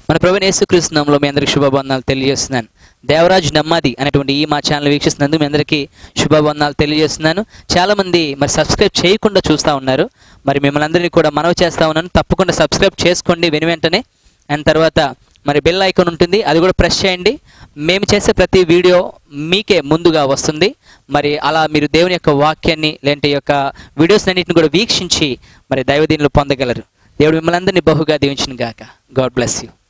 మన ప్రవీణ్ యేసుక్రీస్తునామంలో మీ అందరికి శుభబంధనాలు తెలియజేస్తున్నాను దేవరాజు నమ్మది అనేటువంటి ఈ మా ఛానల్ వీక్షిస్తున్నందుకు మీ అందరికీ శుభబంధనాలు తెలియజేస్తున్నాను చాలామంది మరి సబ్స్క్రైబ్ చేయకుండా చూస్తూ ఉన్నారు మరి మిమ్మల్ని అందరినీ కూడా మనవి చేస్తూ ఉన్నాను తప్పకుండా సబ్స్క్రైబ్ చేసుకోండి వెను వెంటనే అండ్ తర్వాత మరి బెల్ ఐకాన్ ఉంటుంది అది కూడా ప్రెస్ చేయండి మేము చేసే ప్రతి వీడియో మీకే ముందుగా వస్తుంది మరి అలా మీరు దేవుని యొక్క వాక్యాన్ని లేదంటే ఈ యొక్క వీడియోస్ అన్నింటిని కూడా వీక్షించి మరి దైవదీనులు పొందగలరు దేవుడు మిమ్మల్ని అందరినీ బహుగా దీవించిన గాక God bless you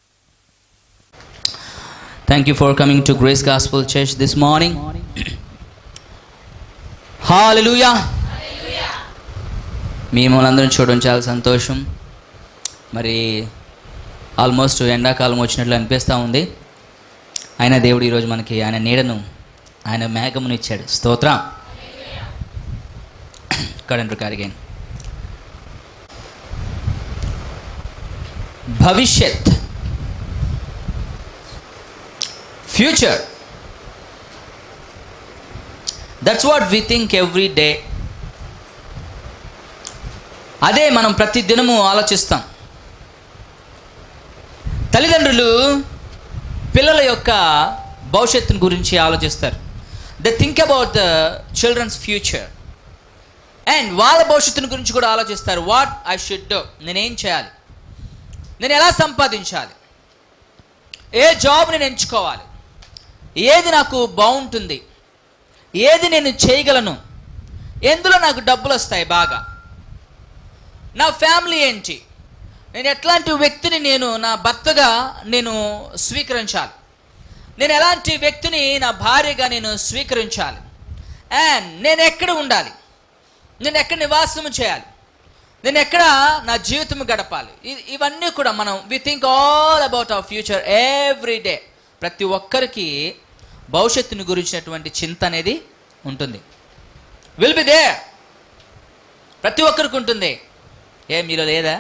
thank you for coming to Grace Gospel Church this morning hallelujah మిమ్మల్ని అందరం చూడడం చాలా సంతోషం మరి ఆల్మోస్ట్ ఎండాకాలం వచ్చినట్లు అనిపిస్తూ ఉంది ఆయన దేవుడు ఈరోజు మనకి ఆయన నీడను ఆయన మేఘమును ఇచ్చాడు స్తోత్రం కరెంట్ కార్గైన్ భవిష్యత్ future that's what we think every day అదే మనం ప్రతి దినము ఆలోచిస్తాం తల్లిదండ్రులు పిల్లల యొక్క భవిష్యత్తుని గురించి ఆలోచిస్తారు the think about the children's future and వాళ్ళ భవిష్యత్తుని గురించి కూడా ఆలోచిస్తారు వాట్ ఐ షుడ్ డూ నేనేం చేయాలి నేను ఎలా సంపాదించాలి ఏ జాబ్ నేను ఎంచుకోవాలి ఏది నాకు బాగుంటుంది ఏది నేను చేయగలను ఎందులో నాకు డబ్బులు వస్తాయి బాగా నా ఫ్యామిలీ ఏంటి నేను ఎట్లాంటి వ్యక్తిని నేను నా భర్తగా నేను స్వీకరించాలి నేను ఎలాంటి వ్యక్తిని నా భార్యగా నేను స్వీకరించాలి అండ్ నేను ఎక్కడ ఉండాలి నేను ఎక్కడ నివాసం చేయాలి నేను ఎక్కడ నా జీవితం గడపాలి ఇ- ఇవన్నీ కూడా మనం we think all about our future every day ప్రతి ఒక్కరికి భవిష్యత్తుని గురించినటువంటి చింత అనేది ఉంటుంది విల్ బి దే ప్రతి ఒక్కరికి ఉంటుంది ఏ మీలో లేదా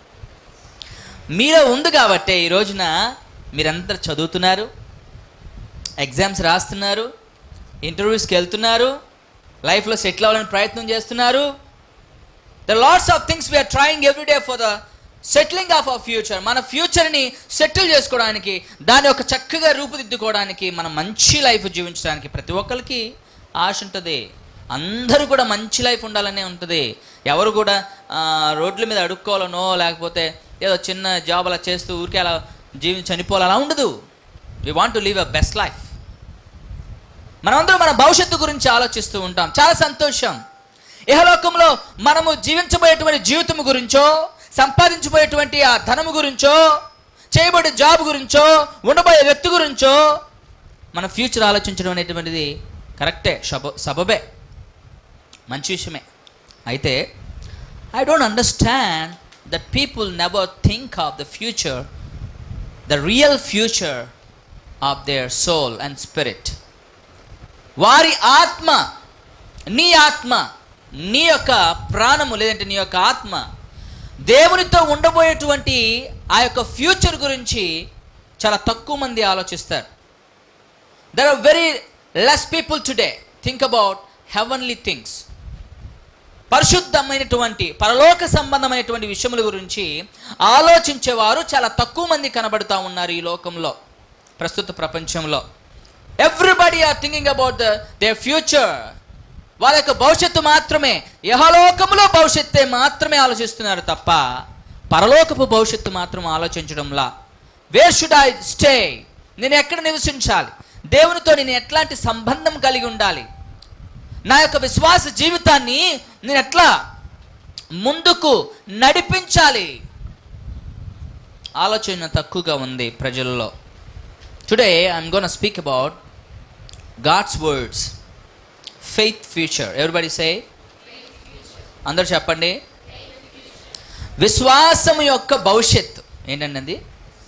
మీలో ఉంది కాబట్టే ఈ రోజున మీరందరూ చదువుతున్నారు ఎగ్జామ్స్ రాస్తున్నారు ఇంటర్వ్యూస్కి వెళ్తున్నారు లైఫ్లో సెటిల్ అవ్వాలని ప్రయత్నం చేస్తున్నారు the lots of things we're trying every day for the settling of our future మన ఫ్యూచర్ని సెటిల్ చేసుకోవడానికి దాని ఒక చక్కగా రూపుదిద్దుకోవడానికి మనం మంచి లైఫ్ జీవించడానికి ప్రతి ఒక్కరికి ఆశ ఉంటుంది అందరూ కూడా మంచి లైఫ్ ఉండాలనే ఉంటుంది ఎవరు కూడా ఆ, రోడ్ల మీద అడుక్కోవాలనో లేకపోతే ఏదో చిన్న జాబ్ అలా చేస్తూ ఊరికే అలా జీవించి చనిపోవాలి అలా ఉండదు we want to live a best life మనమందరం మన భవిష్యత్తు గురించి ఆలోచిస్తూ ఉంటాం చాలా సంతోషం ఇహలోకంలో మనము జీవించబోయేటువంటి జీవితం గురించో సంపాదించబోయేటువంటి ఆ ధనము గురించో చేయబడే జాబ్ గురించో ఉండబోయే వ్యక్తి గురించో మన ఫ్యూచర్ ఆలోచించడం అనేటువంటిది కరెక్టే శబ సబబే మంచి విషయమే అయితే I don't understand that people never think of the future the real future of their soul and spirit వారి ఆత్మ నీ ఆత్మ నీ యొక్క ప్రాణము లేదంటే నీ యొక్క ఆత్మ దేవునితో ఉండబోయేటువంటి ఆ యొక్క ఫ్యూచర్ గురించి చాలా తక్కువ మంది ఆలోచిస్తారు there are very less people today think about heavenly things పరిశుద్ధమైనటువంటి పరలోక సంబంధమైనటువంటి విషయముల గురించి ఆలోచించేవారు చాలా తక్కువ మంది కనబడుతూ ఉన్నారు ఈ లోకంలో ప్రస్తుత ప్రపంచంలో everybody are thinking about the they future వాళ్ళ యొక్క భవిష్యత్తు మాత్రమే యహలోకములో భవిష్యత్తే మాత్రమే ఆలోచిస్తున్నారు తప్ప పరలోకపు భవిష్యత్తు మాత్రం ఆలోచించడంలా వేర్ షుడ్ ఐ స్టే నేను ఎక్కడ నివసించాలి దేవునితో నేను ఎట్లాంటి సంబంధం కలిగి ఉండాలి నా యొక్క విశ్వాస జీవితాన్ని నేను ఎట్లా ముందుకు నడిపించాలి ఆలోచన తక్కువగా ఉంది ప్రజల్లో today I'm gonna speak about God's words faith future everybody say అందరు చెప్పండి విశ్వాసం యొక్క భవిష్యత్ ఏంటండి అది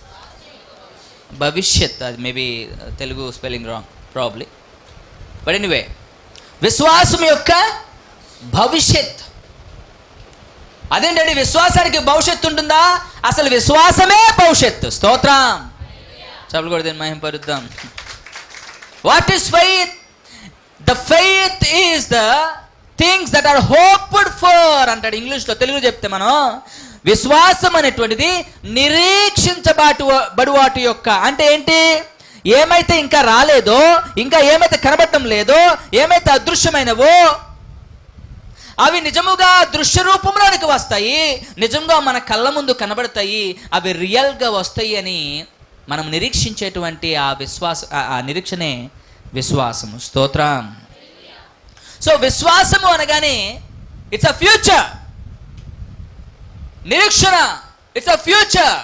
భవిష్యత్ అది maybe Telugu spelling wrong probably but anyway విశ్వాసం యొక్క భవిష్యత్ అదేంటండి విశ్వాసానికి భవిష్యత్తు ఉంటుందా అసలు విశ్వాసమే భవిష్యత్తు స్తోత్రం చెప్పలు కూడా దీన్ని మహిమ పరుద్దాం what is faith the faith is the things that are hoped for అంటాడు ఇంగ్లీష్లో తెలుగులో చెప్తే మనం విశ్వాసం అనేటువంటిది నిరీక్షించబాటు బడువాటి యొక్క అంటే ఏంటి ఏమైతే ఇంకా రాలేదో ఇంకా ఏమైతే కనబడటం లేదో ఏమైతే అదృశ్యమైనవో అవి నిజముగా దృశ్య రూపంలోనికి వస్తాయి నిజంగా మన కళ్ళ ముందు కనబడతాయి అవి రియల్గా వస్తాయి అని మనం నిరీక్షించేటువంటి ఆ విశ్వాస ఆ- ఆ నిరీక్షనే విశ్వాసము స్తోత్రం సో విశ్వాసము అనగానే ఇట్స్ అ ఫ్యూచర్ నిరీక్షణ ఇట్స్ అ ఫ్యూచర్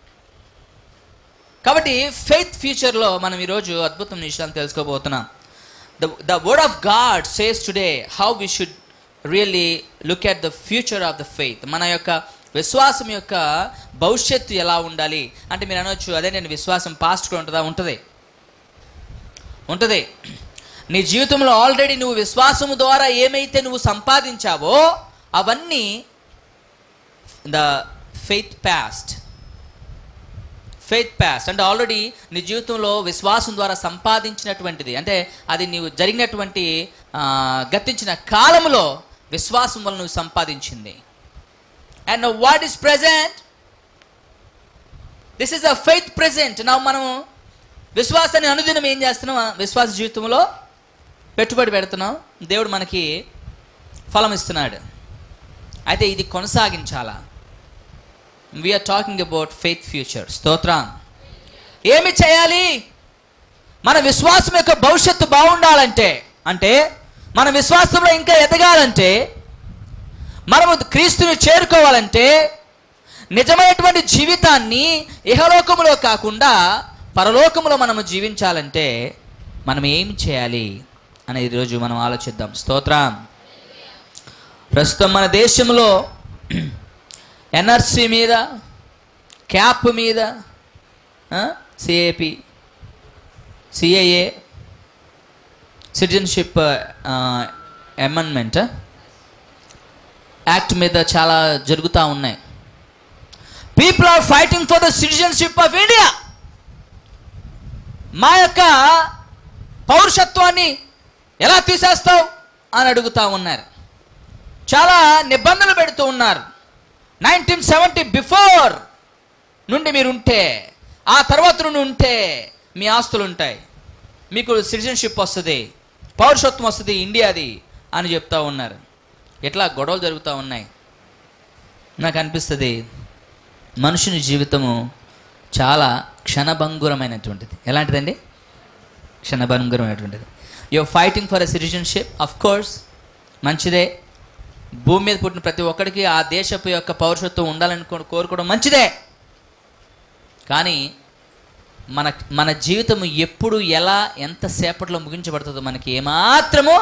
కాబట్టి ఫెయిత్ ఫ్యూచర్లో మనం ఈరోజు అద్భుతం విషయాలు తెలుసుకోబోతున్నాం the the word of God says today how we should really look at the future of the faith మన యొక్క విశ్వాసం యొక్క భవిష్యత్తు ఎలా ఉండాలి అంటే మీరు అనొచ్చు అదే నేను విశ్వాసం పాస్ట్ కూడా ఉంటుందా ఉంటుంది ఉంటుంది నీ జీవితంలో ఆల్రెడీ నువ్వు విశ్వాసము ద్వారా ఏమైతే నువ్వు సంపాదించావో అవన్నీ the faith past faith past అంటే ఆల్రెడీ నీ జీవితంలో విశ్వాసం ద్వారా సంపాదించినటువంటిది అంటే అది నీవు జరిగినటువంటి ఆ, గతించిన కాలంలో విశ్వాసం వల్ల నువ్వు సంపాదించింది and what is present this is a faith present నా మనం విశ్వాసాన్ని అనుదినం ఏం చేస్తున్నాం ఆ విశ్వాస జీవితంలో పెట్టుబడి పెడుతున్నాం దేవుడు మనకి ఫలం ఇస్తున్నాడు అయితే ఇది కొనసాగించాలా we're talking about faith future స్తోత్రం ఏమి చేయాలి మన విశ్వాసం యొక్క భవిష్యత్తు బాగుండాలంటే అంటే మన విశ్వాసంలో ఇంకా ఎదగాలంటే మనము క్రీస్తుని చేరుకోవాలంటే నిజమైనటువంటి జీవితాన్ని ఇహలోకములో కాకుండా పరలోకములో మనము జీవించాలంటే మనం ఏం చేయాలి అనేది ఈరోజు మనం ఆలోచిద్దాం స్తోత్రం ప్రస్తుతం మన దేశంలో ఎన్ఆర్సి మీద క్యాప్ మీద CAP CIA citizenship amendment act మీద చాలా జరుగుతూ ఉన్నాయి people are fighting for the citizenship of India మా యొక్క పౌరుషత్వాన్ని ఎలా తీసేస్తావు అని అడుగుతా ఉన్నారు చాలా నిబంధనలు పెడుతూ ఉన్నారు నైన్టీన్ సెవెంటీ బిఫోర్ నుండి మీరు ఉంటే ఆ తర్వాత నుండి ఉంటే మీ ఆస్తులు ఉంటాయి మీకు సిటిజన్షిప్ వస్తుంది పౌరుషత్వం వస్తుంది ఇండియాది అని చెప్తా ఉన్నారు ఇట్లా గొడవలు జరుగుతూ ఉన్నాయి నాకు అనిపిస్తుంది మనుషుని జీవితము చాలా క్షణభంగురమైనటువంటిది ఎలాంటిదండి క్షణభంగురమైనటువంటిది your fighting for a citizenship of course మంచిదే భూమి మీద పుట్టిన ప్రతి ఒక్కడికి ఆ దేశపు యొక్క పౌరుషత్వం ఉండాలని కో- కోరుకోవడం మంచిదే కానీ మన మన జీవితం ఎప్పుడు ఎలా ఎంతసేపట్లో ముగించబడుతుందో మనకి ఏమాత్రమో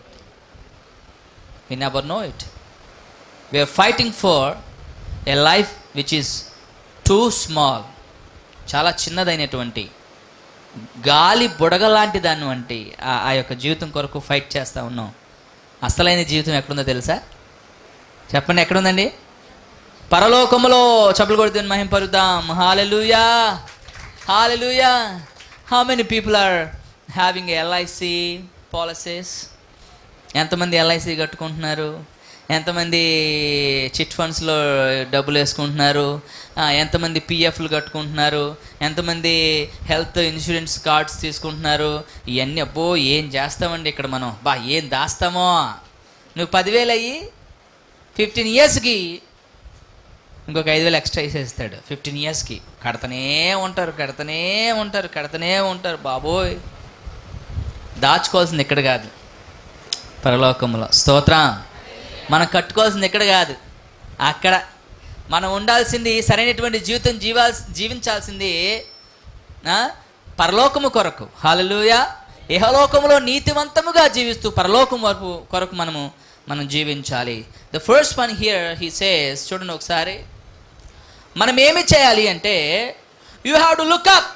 we never know it we're fighting for a life which is too small చాలా చిన్నదైనటువంటి గాలి బుడగ లాంటి దాన్ని వంటి ఆ- ఆ యొక్క జీవితం కొరకు ఫైట్ చేస్తూ ఉన్నాం అసలైన జీవితం ఎక్కడుందో తెలుసా చెప్పండి ఎక్కడుందండి పరలోకములో చప్పులు కొడుతుంది మహిం పరుద్దాం hallelujah hallelujah how many people are having LIC policies ఎంతమంది ఎల్ఐసి కట్టుకుంటున్నారు ఎంతమంది చిట్ ఫండ్స్లో డబ్బులు వేసుకుంటున్నారు ఆ, ఎంతమంది పిఎఫ్లు కట్టుకుంటున్నారు ఎంతమంది హెల్త్ ఇన్సూరెన్స్ కార్డ్స్ తీసుకుంటున్నారు ఇవన్నీ అబ్బో ఏం చేస్తామండి ఇక్కడ మనం బా ఏం దాస్తామో నువ్వు పదివేలు అయ్యి ఫిఫ్టీన్ ఇయర్స్కి ఇంకొక ఐదు వేలు ఎక్స్ట్రా వేసేస్తాడు ఫిఫ్టీన్ ఇయర్స్కి కడతనే ఉంటారు కడతనే ఉంటారు కడతనే ఉంటారు బాబోయ్ దాచుకోవాల్సింది ఇక్కడ కాదు పరలోకంలో స్తోత్రం మనం కట్టుకోవాల్సింది ఇక్కడ కాదు అక్కడ మనం ఉండాల్సింది సరైనటువంటి జీవితం జీవాల్సి జీవించాల్సింది ఆ, పరలోకము కొరకు హాలలుయ ఇహలోకములో నీతివంతముగా జీవిస్తూ పరలోకం వరకు కొరకు మనము మనం జీవించాలి the first one here he says చూడండి ఒకసారి మనం ఏమి చేయాలి అంటే you have to look up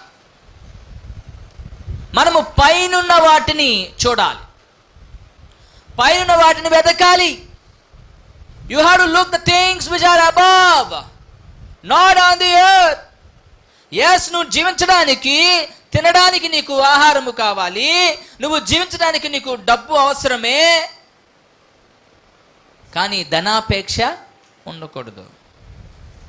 మనము పైనున్న వాటిని చూడాలి పైనున్న వాటిని వెతకాలి you have to look the things which are above not on the earth ఎస్ నువ్వు జీవించడానికి తినడానికి నీకు ఆహారము కావాలి నువ్వు జీవించడానికి నీకు డబ్బు అవసరమే కానీ ధనాపేక్ష ఉండకూడదు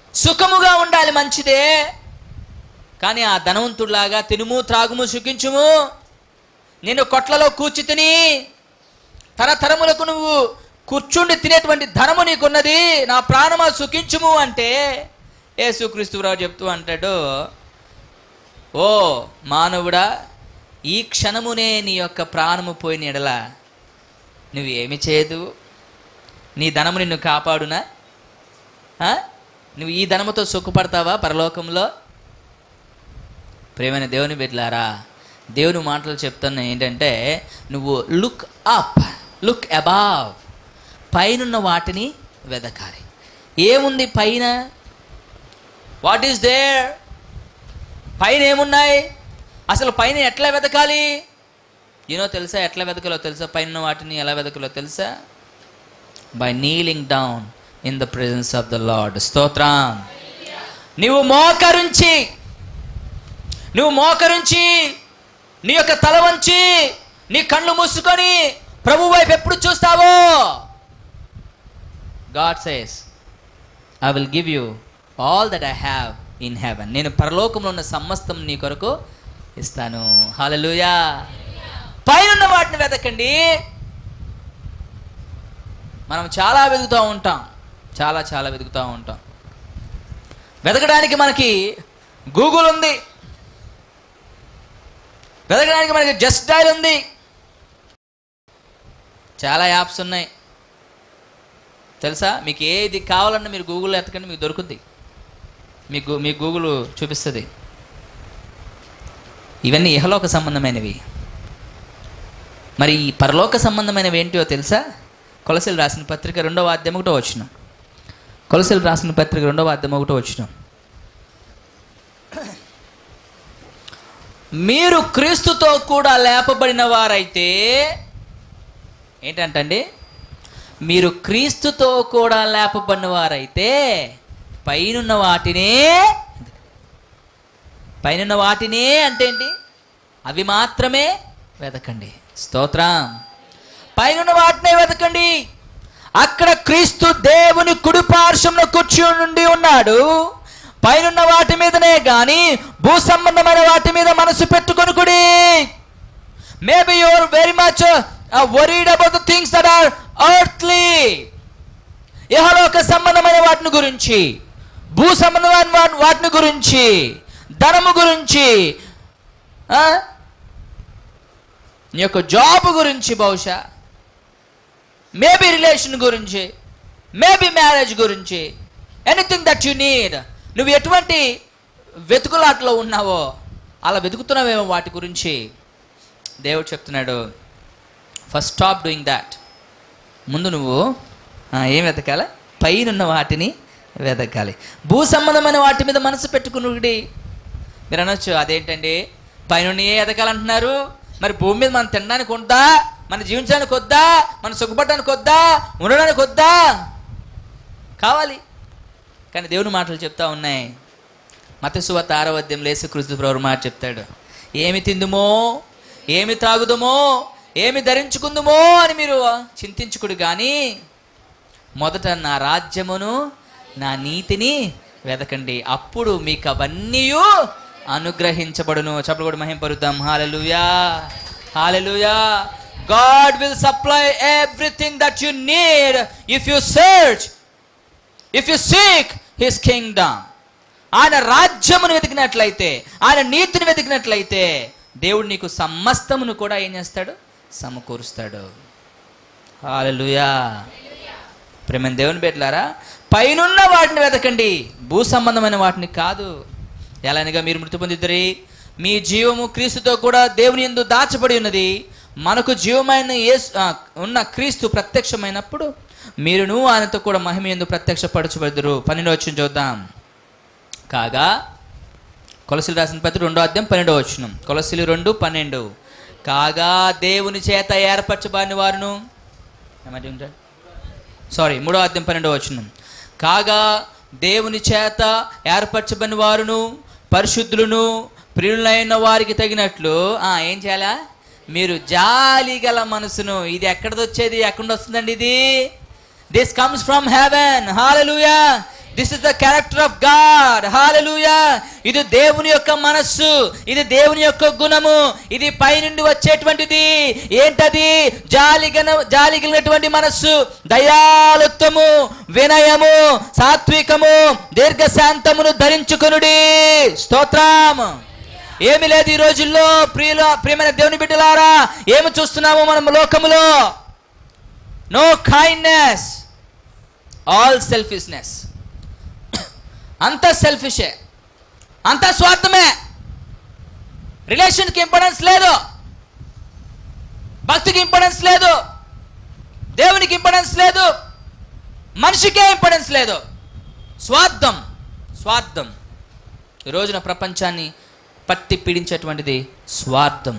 సుఖముగా ఉండాలి మంచిదే కానీ ఆ ధనవంతుడిలాగా తినుము త్రాగుము సుఖించుము నేను కొట్లలో కూర్చి తిని తరతరములకు నువ్వు కూర్చుండి తినేటువంటి ధనము నీకున్నది నా ప్రాణమా సుఖించుము అంటే యేసుక్రీస్తురావు చెప్తూ అంటాడు ఓ మానవుడా ఈ క్షణమునే నీ యొక్క ప్రాణము పోయిన ఎడల నువ్వు ఏమి చేయదు నీ ధనము నిన్ను కాపాడునా ఆ? నువ్వు ఈ ధనముతో సుఖపడతావా పరలోకంలో ప్రేమైన దేవుని బిడ్డలారా దేవుని మాటలు చెప్తున్నా ఏంటంటే నువ్వు లుక్ అప్ లుక్ అబావ్ పైనున్న వాటిని వెదకాలి ఏముంది పైన వాట్ ఈస్ దేర్ పైన ఏమున్నాయి అసలు పైన ఎట్లా వెతకాలి యూనో తెలుసా ఎట్లా వెతకాలో తెలుసా పైన వాటిని ఎలా వెతకాలో తెలుసా by kneeling down in the presence of the Lord స్తోత్రం నువ్వు మోకరించి నువ్వు మోకరించి నీ యొక్క తల వంచి నీ కళ్ళు మూసుకొని ప్రభు వైపు ఎప్పుడు చూస్తావో God says I will give you all that I have in heaven నేను పరలోకంలో ఉన్న సమస్తం నీ కొరకు ఇస్తాను హాలలుయా పైన వాటిని వెతకండి మనం చాలా వెతుకుతూ ఉంటాం చాలా చాలా వెతుకుతూ ఉంటాం వెతకడానికి మనకి గూగుల్ ఉంది వెతకడానికి మనకి జస్ట్ డైల్ ఉంది చాలా యాప్స్ ఉన్నాయి తెలుసా మీకు ఏది కావాలన్నా మీరు గూగుల్లో ఎతకండి మీకు దొరుకుద్ది మీకు మీ గూగుల్ చూపిస్తుంది ఇవన్నీ ఇహలోక సంబంధమైనవి మరి ఈ పరలోక సంబంధమైనవి ఏంటో తెలుసా కొలసలు రాసిన పత్రిక రెండవ అధ్యాయం ఒకటో వచ్చిన కొలసలు రాసిన పత్రిక రెండవ అధ్యాయం ఒకటో వచ్చిన మీరు క్రీస్తుతో కూడా లేపబడిన వారైతే ఏంటంటండి మీరు క్రీస్తుతో కూడా లేపబడిన వారైతే పైనున్న వాటినే పైనున్న వాటినే అంటే ఏంటి అవి మాత్రమే వెతకండి స్తోత్రం పైనున్న వాటినే వెతకండి అక్కడ క్రీస్తు దేవుని కుడి పార్శ్వంలో కూర్చుని నుండి ఉన్నాడు పైనున్న వాటి మీదనే గాని భూ సంబంధమైన వాటి మీద మనసు పెట్టుకొని కుడి maybe your very much worried about the things that are earthly ఇహలోక సంబంధమైన వాటిని గురించి భూ సంబంధమైన వాటి వాటిని గురించి ధనము గురించి ఆ? నీ యొక్క జాబ్ గురించి బహుశా మేబీ రిలేషన్ గురించి మేబీ మ్యారేజ్ గురించి ఎనీథింగ్ దట్ యు నీడ్ నువ్వు ఎటువంటి వెతుకులాట్లో ఉన్నావో అలా వెతుకుతున్నావేమో వాటి గురించి దేవుడు చెప్తున్నాడు ఫస్ట్ స్టాప్ డూయింగ్ దాట్ ముందు నువ్వు ఆ, ఏం వెతకాలి పైనున్న వాటిని వెతకాలి భూ సంబంధమైన వాటి మీద మనసు పెట్టుకునుడి మీరు అనొచ్చు అదేంటండి పైన ఏ ఎదగాలంటున్నారు మరి భూమి మీద మనం తినడానికి వద్దా మన జీవించడానికి వద్దా మనం సుఖపడడానికి వద్దా ఉండడానికి వద్దా కావాలి కానీ దేవుని మాటలు చెప్తా ఉన్నాయి మతసువత ఆరవద్యం లేసు క్రీస్తు ప్రభు మాట చెప్తాడు ఏమి తిందుమో ఏమి త్రాగుదమో ఏమి ధరించుకుందుమో అని మీరు చింతించుకుడు కానీ మొదట నా రాజ్యమును నా నీతిని వెతకండి అప్పుడు మీకు అవన్నీ అనుగ్రహించబడును చప్పుడు కూడా మహింపరుద్దాం hallelujah hallelujah God will supply everything that you need if you search if you seek his kingdom ఆయన రాజ్యమును వెతికినట్లయితే ఆయన నీతిని వెతికినట్లయితే దేవుడు నీకు సమస్తమును కూడా ఏం చేస్తాడు సమకూరుస్తాడు హాలలుయా ప్రేమ దేవుని పెట్టారా పైనున్న వాటిని వెతకండి భూ సంబంధమైన వాటిని కాదు ఎలానగా మీరు మృతి పొందిద్దరి మీ జీవము క్రీస్తుతో కూడా దేవుని ఎందు దాచబడి ఉన్నది మనకు జీవమైన యేసు ఆ, ఉన్న క్రీస్తు ప్రత్యక్షమైనప్పుడు మీరును ఆయనతో కూడా మహిమ ఎందు ప్రత్యక్షపరచబడుదురు పన్నెండు వచ్చిన చూద్దాం కాగా కొలసిలు రాసిన పత్రిక రెండో అధ్యాయం పన్నెండో వచ్చిన కొలసిలు రెండు పన్నెండు కాగా దేవుని చేత ఏర్పరచబడిన వారును ఏమంటే సారీ మూడో అధ్యాయం పన్నెండో వచ్చిన కాగా దేవుని చేత ఏర్పరచబడిన వారును పరిశుద్ధులను ప్రియులైన వారికి తగినట్లు ఆ, ఏం చేయాలా మీరు జాలి గల మనసును ఇది ఎక్కడిది వచ్చేది ఎక్కడ వస్తుందండి ఇది this comes from heaven hallelujah this is the character of God hallelujah ఇది దేవుని యొక్క మనస్సు ఇది దేవుని యొక్క గుణము ఇది పైనుండి వచ్చేటువంటిది ఏంటది జాలిగన జాలిగినటువంటి మనస్సు దయాలుత్వము వినయము సాత్వికము దీర్ఘశాంతమును ధరించుకొనుడి స్తోత్రం ఏమి లేదు ఈ రోజుల్లో ప్రియుల ప్రియమైన దేవుని బిడ్డలారా ఏమి చూస్తున్నాము మనం లోకములో నో కైండ్నెస్ ఆల్ సెల్ఫిష్నెస్ అంత సెల్ఫిషే అంత స్వార్థమే రిలేషన్కి ఇంపార్టెన్స్ లేదు భక్తికి ఇంపార్టెన్స్ లేదు దేవునికి ఇంపార్టెన్స్ లేదు మనిషికే ఇంపార్టెన్స్ లేదు స్వార్థం స్వార్థం ఈ రోజున ప్రపంచాన్ని పట్టి పీడించేటువంటిది స్వార్థం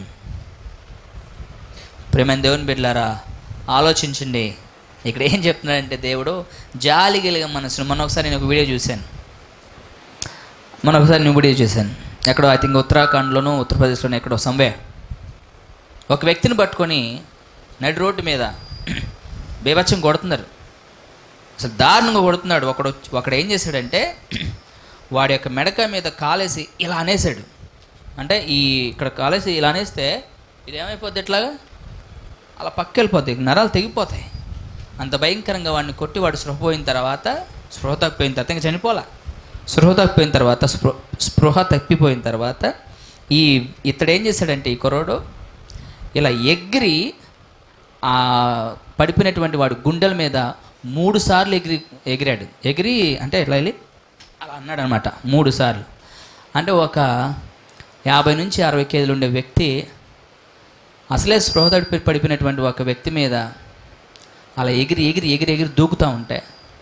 ప్రేమైన దేవుని బిడ్డలారా ఆలోచించండి ఇక్కడ ఏం చెప్తున్నాడంటే దేవుడు జాలి కలిగిన మనసును మొన్న ఒకసారి నేను ఒక వీడియో చూశాను మొన్న ఒకసారి నేను వీడియో చూశాను ఎక్కడో ఐ థింక్ ఉత్తరాఖండ్లోనూ ఉత్తరప్రదేశ్లోనూ ఎక్కడో సంవే ఒక వ్యక్తిని పట్టుకొని నడి రోడ్డు మీద బీభత్సం కొడుతున్నారు అసలు దారుణంగా కొడుతున్నాడు ఒకడు ఒకడు ఏం చేశాడంటే వాడి యొక్క మెడక మీద కాలేసి ఇలా అనేసాడు అంటే ఈ ఇక్కడ కాలేసి ఇలా అనేస్తే ఇది ఏమైపోద్ది ఇట్లాగా అలా పక్క వెళ్ళిపోతాయి నరాలు తెగిపోతాయి అంత భయంకరంగా వాడిని కొట్టి వాడు స్పృహ పోయిన తర్వాత స్పృహ తప్పిపోయిన తర్వాత ఇంకా చనిపోలా స్పృహ తప్పిపోయిన తర్వాత స్పృహ స్పృహ తప్పిపోయిన తర్వాత ఈ ఇతడు ఏం చేశాడంటే ఈ కుర్రోడు ఇలా ఎగిరి ఆ పడిపోయినటువంటి వాడు గుండెల మీద మూడు సార్లు ఎగిరి ఎగిరాడు ఎగిరి అంటే ఎట్లా వెళ్ళి అలా అన్నాడు అనమాట మూడు సార్లు అంటే ఒక యాభై నుంచి అరవై కేజీలు ఉండే వ్యక్తి అసలే స్పృహ తడిపి పడిపోయినటువంటి ఒక వ్యక్తి మీద అలా ఎగిరి ఎగిరి ఎగిరి ఎగిరి దూకుతూ ఉంటే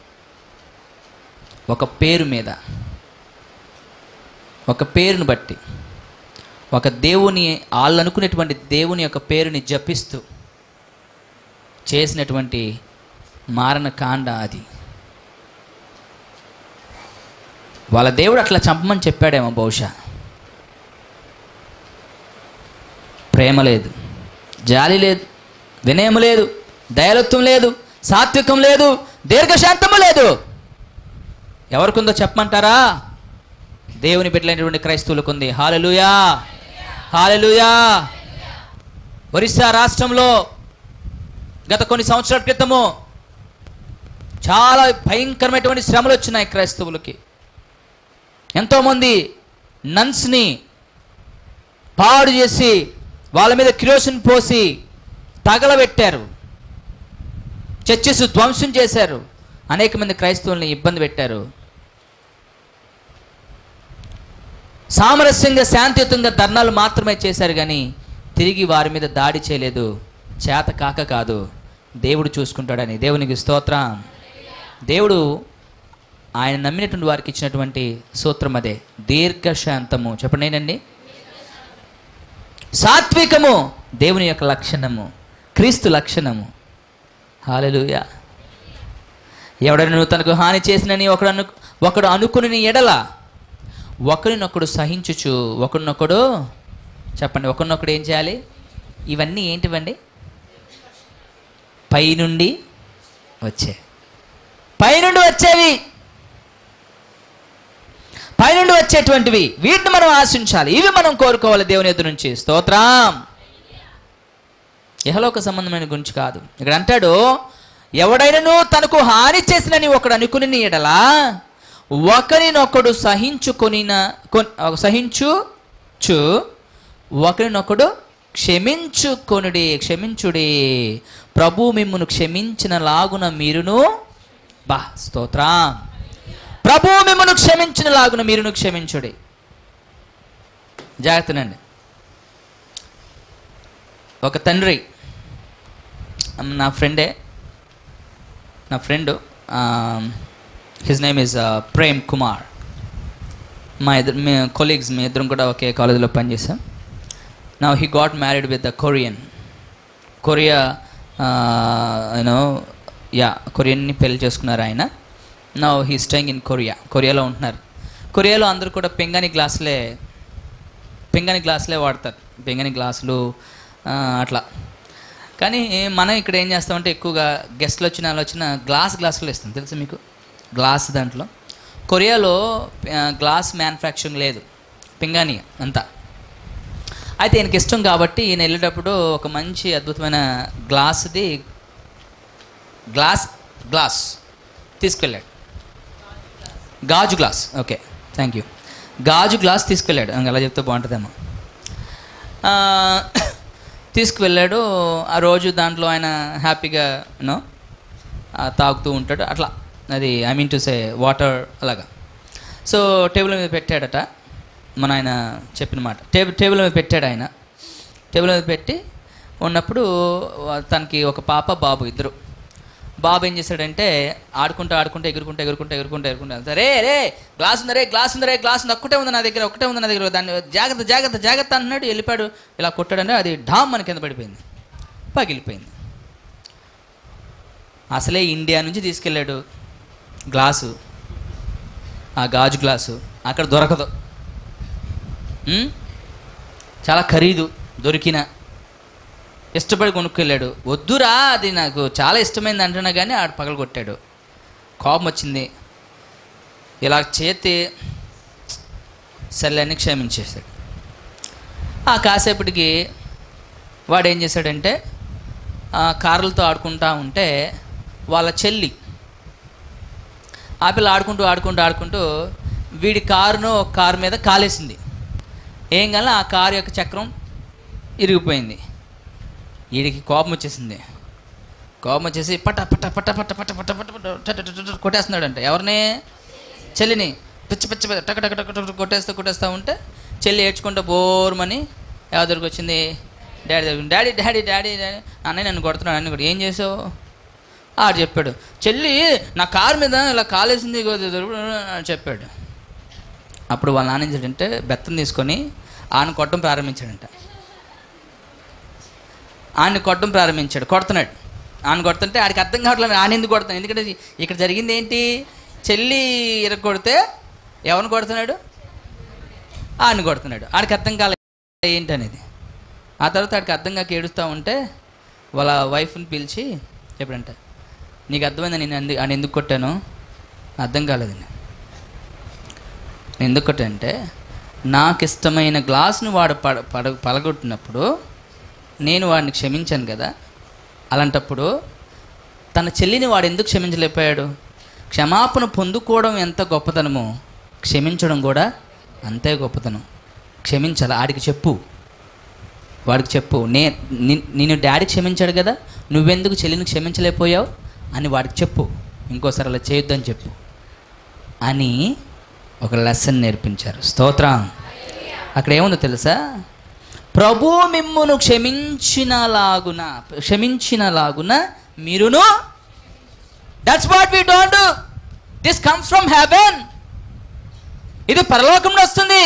ఒక పేరు మీద ఒక పేరును బట్టి ఒక దేవుని వాళ్ళు అనుకునేటువంటి దేవుని యొక్క పేరుని జపిస్తూ చేసినటువంటి మారణ కాండ అది వాళ్ళ దేవుడు అట్లా చంపమని చెప్పాడేమో బహుశా ప్రేమ లేదు జాలి లేదు వినయం లేదు దయాలత్వం లేదు సాత్వికం లేదు దీర్ఘశాంతము లేదు ఎవరికుందో చెప్పమంటారా దేవుని బిడ్డలైనటువంటి క్రైస్తవులకు ఉంది హాలలుయా హాలలుయా ఒరిస్సా రాష్ట్రంలో గత కొన్ని సంవత్సరాల క్రితము చాలా భయంకరమైనటువంటి శ్రమలు వచ్చినాయి క్రైస్తవులకి ఎంతోమంది నన్స్ని పాడు చేసి వాళ్ళ మీద కిరోసిన్ పోసి తగలబెట్టారు చర్చెస్ ధ్వంసం చేశారు అనేక మంది క్రైస్తవుల్ని ఇబ్బంది పెట్టారు సామరస్యంగా శాంతియుతంగా ధర్నాలు మాత్రమే చేశారు కానీ తిరిగి వారి మీద దాడి చేయలేదు చేత కాక కాదు దేవుడు చూసుకుంటాడని దేవునికి స్తోత్రం దేవుడు ఆయన నమ్మినటువంటి వారికి ఇచ్చినటువంటి సూత్రం అదే దీర్ఘశాంతము చెప్పండి నేనండి సాత్వికము దేవుని యొక్క లక్షణము క్రీస్తు లక్షణము హాలెలూయా ఎవడను తనకు హాని చేసినని ఒకడు అను ఒకడు అనుకుని ఎడల ఒకరినొకడు సహించుచు ఒకరినొకడు చెప్పండి ఒకరినొకడు ఏం చేయాలి ఇవన్నీ ఏంటివండి పైనుండి వచ్చే పైనుండి వచ్చేవి పైనుండి వచ్చేటువంటివి వీటిని మనం ఆశించాలి ఇవి మనం కోరుకోవాలి దేవుని ఎదురు నుంచి స్తోత్రం ఇహలోక సంబంధమైన గురించి కాదు ఇక్కడ అంటాడు ఎవడైనను తనకు హాని చేసినని ఒకడు అనుకుని ఎడలా ఒకరినొకడు సహించుకొనిన కొన్- సహించుచు ఒకరినొకడు క్షమించుకొనుడి క్షమించుడి ప్రభు మిమ్మును క్షమించిన లాగున మీరును బా స్తోత్రం ప్రభు మిమ్మల్ని క్షమించిన లాగున మీరును క్షమించుడి జాగ్రత్తనండి ఒక తండ్రి నా ఫ్రెండే నా friend his name is Prem Kumar మా ఇద్దరు మీ కొలీగ్స్ మీ ఇద్దరం కూడా ఒకే కాలేజీలో పనిచేసాం నా he got married with the Korean Korea you know yeah కొరియన్ని పెళ్లి చేసుకున్నారు ఆయన నా హీ స్టైంగ్ ఇన్ కొరియా కొరియాలో ఉంటున్నారు కొరియాలో అందరూ కూడా పెంగాని గ్లాసులే పెంగాని గ్లాసులే వాడతారు పెంగాని గ్లాసులు ఆ, అట్లా కానీ మనం ఇక్కడ ఏం చేస్తామంటే ఎక్కువగా గెస్ట్లు వచ్చిన వాళ్ళు వచ్చిన గ్లాస్ గ్లాసులు ఇస్తాం తెలుసు మీకు గ్లాస్ దాంట్లో కొరియాలో ఆ, గ్లాస్ మ్యానుఫ్యాక్చరింగ్ లేదు పింగాణి అంతా అయితే ఈయనకి ఇష్టం కాబట్టి ఈయన వెళ్ళేటప్పుడు ఒక మంచి అద్భుతమైన గ్లాస్ది గ్లాస్ గ్లాస్ తీసుకెళ్ళాడు గాజు గ్లాస్ ఓకే థ్యాంక్ యూ గాజు గ్లాస్ తీసుకెళ్ళాడు ఇంక అలా చెప్తే బాగుంటుందేమో ఆ, తీసుకువెళ్ళాడు ఆ రోజు దాంట్లో ఆయన హ్యాపీగా యూనో తాగుతూ ఉంటాడు అట్లా అది I mean to say water అలాగా సో టేబుల్ మీద పెట్టాడట మన ఆయన చెప్పిన మాట టేబుల్ టేబుల్ మీద పెట్టాడు ఆయన టేబుల్ మీద పెట్టి ఉన్నప్పుడు వా- తనకి ఒక పాప బాబు ఇద్దరు బాబు ఏం చేశాడంటే ఆడుకుంటూ ఆడుకుంటూ ఎగురుకుంటూ ఎగురుకుంటూ ఎగురుకుంటూ ఎగురుకుంటూ వెళ్తా రే రే గ్లాస్ ఉంది రే గ్లాస్ ఉంది రే గ్లాస్ ఉంది ఒక్కటే ఉంది నా దగ్గర ఒక్కటే ఉంది నా దగ్గర దాన్ని జాగ్రత్త జాగ్రత్త జాగ్రత్త అంటున్నాడు వెళ్ళిపోయాడు ఇలా కొట్టాడంటే అది ఢామ్ మన కింద పడిపోయింది పగిలిపోయింది అసలే ఇండియా నుంచి తీసుకెళ్ళాడు గ్లాసు ఆ గాజు గ్లాసు అక్కడ దొరకదు ఉమ్? చాలా ఖరీదు దొరికిన ఇష్టపడి కొనుక్కెళ్ళాడు వద్దురా అది నాకు చాలా ఇష్టమైంది అంటున్నా కానీ ఆడు పగల కొట్టాడు కోపం వచ్చింది ఇలా చేతి సర్లేని క్షమించేశాడు ఆ కాసేపటికి వాడు ఏం చేశాడంటే ఆ కార్లతో ఆడుకుంటా ఉంటే వాళ్ళ చెల్లి ఆ పిల్ల ఆడుకుంటూ ఆడుకుంటూ ఆడుకుంటూ వీడి కారును ఒక కారు మీద కాలేసింది ఏం కల్లా ఆ కారు యొక్క చక్రం ఇరిగిపోయింది వీడికి కోపం వచ్చేసింది కోపం వచ్చేసి పట్ట పట్ట పట్ట పట్ట పట్ట పట్ట పట్ట పట్ట టట టట టట కొట్టేస్తున్నాడంట ఎవరిని చెల్లిని పిచ్చి పిచ్చి పిచ్చి టక టక టక టక కొట్టేస్తూ కొట్టేస్తూ ఉంటే చెల్లి ఏడ్చుకుంటూ బోర్మని ఎవరి దగ్గరికి వచ్చింది డాడీ దగ్గర డాడీ డాడీ డాడీ డాడీ అన్నయ్య నన్ను కొడుతున్నాడు అన్న కూడా ఏం చేసావు ఆడు చెప్పాడు చెల్లి నా కారు మీద ఇలా కాలేసింది అని చెప్పాడు అప్పుడు వాళ్ళ నాన్న ఏం చేశాడంటే బెత్తం తీసుకొని ఆయన కొట్టడం ప్రారంభించాడంట ఆయన కొట్టడం ప్రారంభించాడు కొడుతున్నాడు ఆయన కొడుతుంటే ఆడికి అర్థం కావట్లేదు ఆయన ఎందుకు కొడుతున్నాడు ఎందుకంటే ఇక్కడ జరిగింది ఏంటి చెల్లి ఇరగ కొడితే ఎవరిని కొడుతున్నాడు ఆయన కొడుతున్నాడు ఆడికి అర్థం కాలేదు ఏంటి అనేది ఆ తర్వాత ఆడికి అర్థం కాక ఏడుస్తూ ఉంటే వాళ్ళ వైఫ్ని పిలిచి చెప్పడంట నీకు అర్థమైందా నేను ఎందుకు ఆయన ఎందుకు కొట్టాను అర్థం కాలేదండి నేను ఎందుకు కొట్టానంటే నాకు ఇష్టమైన గ్లాస్ను వాడు పడ పడ పలగొట్టినప్పుడు నేను వాడిని క్షమించాను కదా అలాంటప్పుడు తన చెల్లిని వాడు ఎందుకు క్షమించలేకపోయాడు క్షమాపణ పొందుకోవడం ఎంత గొప్పతనమో క్షమించడం కూడా అంతే గొప్పతనం క్షమించాలి ఆడికి చెప్పు వాడికి చెప్పు నే ని- నిన్ను డాడీ క్షమించాడు కదా నువ్వెందుకు చెల్లిని క్షమించలేకపోయావు అని వాడికి చెప్పు ఇంకోసారి అలా చేయొద్దని చెప్పు అని ఒక లెసన్ నేర్పించారు స్తోత్రం అక్కడ ఏముందో తెలుసా ప్రభు మిమ్మును క్షమించినలాగున క్షమించినలాగున మీరును that's what we don't this comes from heaven ఇది పరలోకంలో వస్తుంది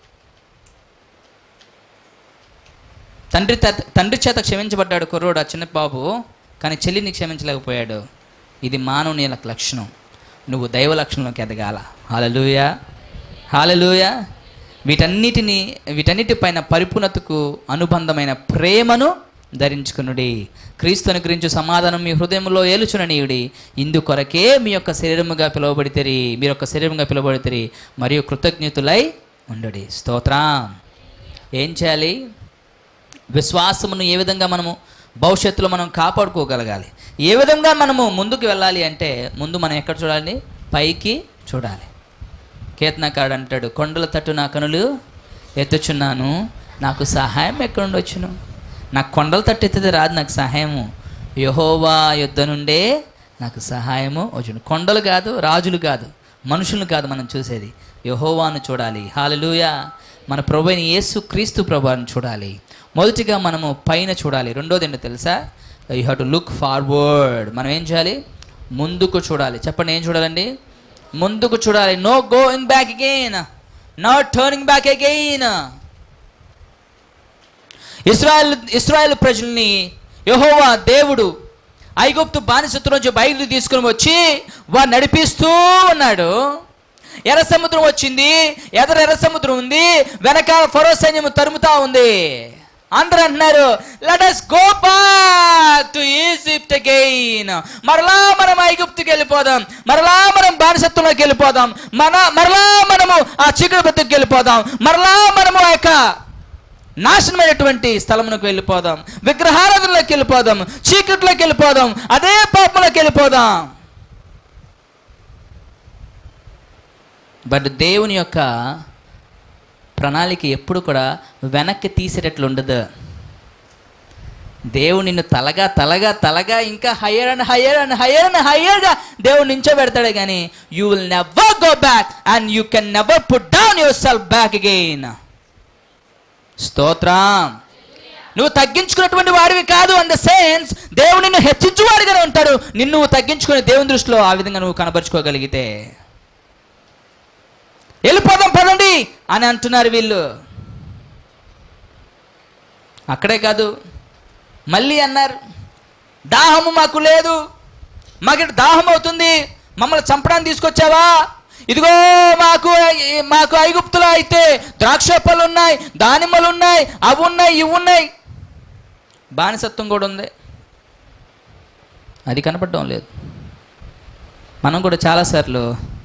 తండ్రి త- తండ్రి చేత క్షమించబడ్డాడు కుర్రోడు ఆ చిన్న బాబు కానీ చెల్లిని క్షమించలేకపోయాడు ఇది మానవుని యొక్క లక్షణం నువ్వు దైవ లక్షణంలోకి ఎదగాల హాలలుయ హాలలుయ వీటన్నిటిని వీటన్నిటిపైన పరిపూర్ణతకు అనుబంధమైన ప్రేమను ధరించుకునుడి క్రీస్తు అనుగ్రహించు సమాధానం మీ హృదయంలో ఏలుచుననీయుడి ఇందు కొరకే మీ యొక్క శరీరముగా పిలువబడితేరి మీ యొక్క శరీరముగా పిలువబడితేరి మరియు కృతజ్ఞతులై ఉండడి స్తోత్రం ఏం చేయాలి విశ్వాసమును ఏ విధంగా మనము భవిష్యత్తులో మనం కాపాడుకోగలగాలి ఏ విధంగా మనము ముందుకు వెళ్ళాలి అంటే ముందు మనం ఎక్కడ చూడాలి పైకి చూడాలి కీర్తనకాడు అంటాడు కొండల తట్టు నా కనులు ఎత్తుచున్నాను నాకు సహాయం ఎక్కడ ఉండొచ్చును నాకు కొండల తట్టు ఎత్తితే రాదు నాకు సహాయము యహోవా యుద్ధ నుండే నాకు సహాయము వచ్చును కొండలు కాదు రాజులు కాదు మనుషులు కాదు మనం చూసేది యహోవాను చూడాలి హాలలుయా మన ప్రభు అయిన యేసు క్రీస్తు ప్రభుని చూడాలి మొదటిగా మనము పైన చూడాలి రెండోది ఏంటో తెలుసా you have to look forward మనం ఏం చేయాలి ముందుకు చూడాలి చెప్పండి ఏం చూడాలండి ముందుకు చూడాలి no going back again not turning back again Israel Israel ప్రజల్ని యెహోవా దేవుడు ఐగుప్తు బానిసత్వం నుంచి బయలు తీసుకుని వచ్చి వారు నడిపిస్తూ ఉన్నాడు ఎర్ర సముద్రం వచ్చింది ఎదర ఎర్ర సముద్రం ఉంది వెనకాల ఫరో సైన్యం తరుముతా ఉంది అందరూ అంటున్నారు let us go back to Egypt again మరలా మనం ఐగుప్తుకి వెళ్ళిపోదాం మరలా మనం బానిసత్వంలోకి వెళ్ళిపోదాం మన మరలా మనము ఆ చీకటి బతుకు వెళ్ళిపోదాం మరలా మనము ఆ యొక్క నాశనమైనటువంటి స్థలమునకు వెళ్ళిపోదాం విగ్రహారాధనలోకి వెళ్ళిపోదాం చీకట్లోకి వెళ్ళిపోదాం అదే పాపంలోకి వెళ్ళిపోదాం బట్ దేవుని యొక్క ప్రణాళిక ఎప్పుడు కూడా వెనక్కి తీసేటట్లు ఉండదు దేవుడు నిన్ను తలగా తలగా తలగా ఇంకా higher and higher and higher and హయ్యర్గా దేవుడు నించోబెడతాడు కానీ you will never go back and you can never put down yourself back again స్తోత్రం నువ్వు తగ్గించుకున్నటువంటి వాడివి కాదు అన్ ద సెన్స్ దేవుడు నిన్ను హెచ్చించువాడిగానే ఉంటాడు నిన్ను నువ్వు తగ్గించుకుని దేవుని దృష్టిలో ఆ విధంగా నువ్వు కనబరుచుకోగలిగితే వెళ్ళిపోదాం పదండి అని అంటున్నారు వీళ్ళు అక్కడే కాదు మళ్ళీ అన్నారు దాహము మాకు లేదు మాకు దాహం అవుతుంది మమ్మల్ని చంపడానికి తీసుకొచ్చావా ఇదిగో మాకు మాకు ఐగుప్తులో అయితే ద్రాక్ష పళ్ళు ఉన్నాయి దానిమ్మలు ఉన్నాయి అవి ఉన్నాయి ఇవి ఉన్నాయి బానిసత్వం కూడా ఉంది అది కనపడడం లేదు మనం కూడా చాలాసార్లు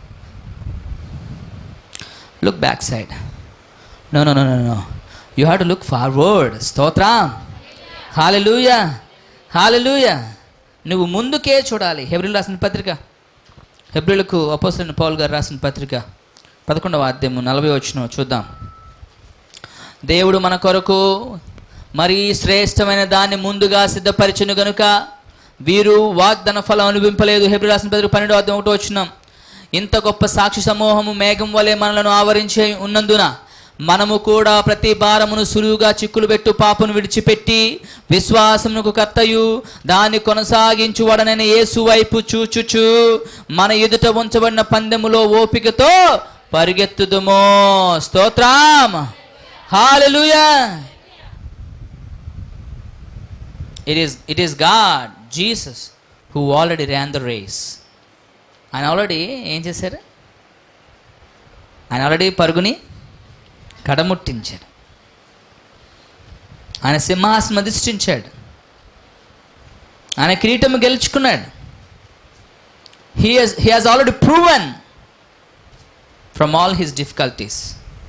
look back side no no no no no you have to look forward స్తోత్రం హాలెలూయ హాలెలూయ నువ్వు ముందుకే చూడాలి హెబ్రిల్ రాసిన పత్రిక హెబ్రిలకు అపోసరైన పౌల్ గారు రాసిన పత్రిక పదకొండవ అధ్యాయము నలభై వచ్చిన చూద్దాం దేవుడు మన కొరకు మరీ శ్రేష్టమైన దాన్ని ముందుగా సిద్ధపరిచను గనుక వీరు వాగ్దాన ఫలం అనుభవింపలేదు హెబ్రి రాసిన పత్రిక పన్నెండు అధ్యాయం ఒకటి వచ్చినాం ఇంత గొప్ప సాక్షి సమూహము మేఘం వలె మనలను ఆవరించి ఉన్నందున మనము కూడా ప్రతి భారమును సులువుగా చిక్కులు పెట్టు పాపను విడిచిపెట్టి విశ్వాసమునకు కర్తయు దాన్ని కొనసాగించువడనని యేసు వైపు చూచుచు మన ఎదుట ఉంచబడిన పందెములో ఓపికతో పరిగెత్తుదుమో స్తోత్రం hallelujah it is it is God Jesus who already ran the race ఆయన ఆల్రెడీ ఏం చేశారు ఆయన ఆల్రెడీ పరుగుని కడముట్టించాడు ఆయన సింహాసనం అధిష్ఠించాడు ఆయన కిరీటము గెలుచుకున్నాడు he has he has already proven from all his difficulties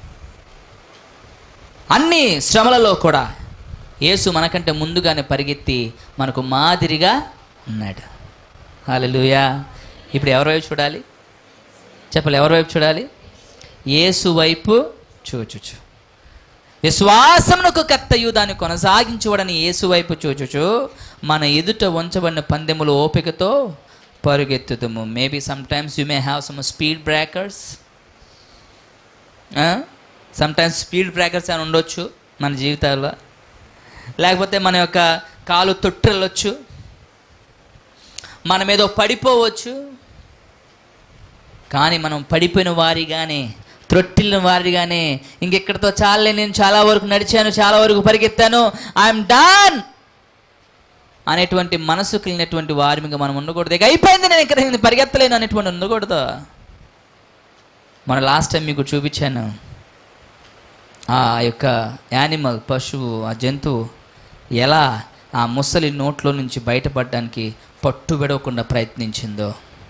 అన్ని శ్రమలలో కూడా యేసు మనకంటే ముందుగానే పరిగెత్తి మనకు మాదిరిగా ఉన్నాడు హాలెలూయా ఇప్పుడు ఎవరి వైపు చూడాలి చెప్పాలి ఎవరి వైపు చూడాలి యేసు వైపు చూచుచు విశ్వాసమునకు కర్తయు దాన్ని కొనసాగించువడని యేసు వైపు చూచుచు మన ఎదుట ఉంచబడిన పందెములు ఓపికతో పరుగెత్తుతాము maybe sometimes you may have some speed breakers sometimes speed breakers అని ఉండొచ్చు మన జీవితాల్లో లేకపోతే మన యొక్క కాలు తొట్టిల్లొచ్చు మనం ఏదో పడిపోవచ్చు కానీ మనం పడిపోయిన వారిగానే త్రొట్టిల్లిన వారిగానే ఇంకెక్కడితో చాలే నేను చాలా వరకు నడిచాను చాలా వరకు పరిగెత్తాను ఐఎమ్ డన్ అనేటువంటి మనసు కలిగినటువంటి వారిగా మనం ఉండకూడదు ఇక అయిపోయింది నేను ఇక్కడ నేను పరిగెత్తలేను అనేటువంటి ఉండకూడదు మన లాస్ట్ టైం మీకు చూపించాను ఆ యొక్క యానిమల్ పశువు ఆ జంతువు ఎలా ఆ ముసలి నోట్లో నుంచి బయటపడడానికి పట్టు విడవకుండా ప్రయత్నించిందో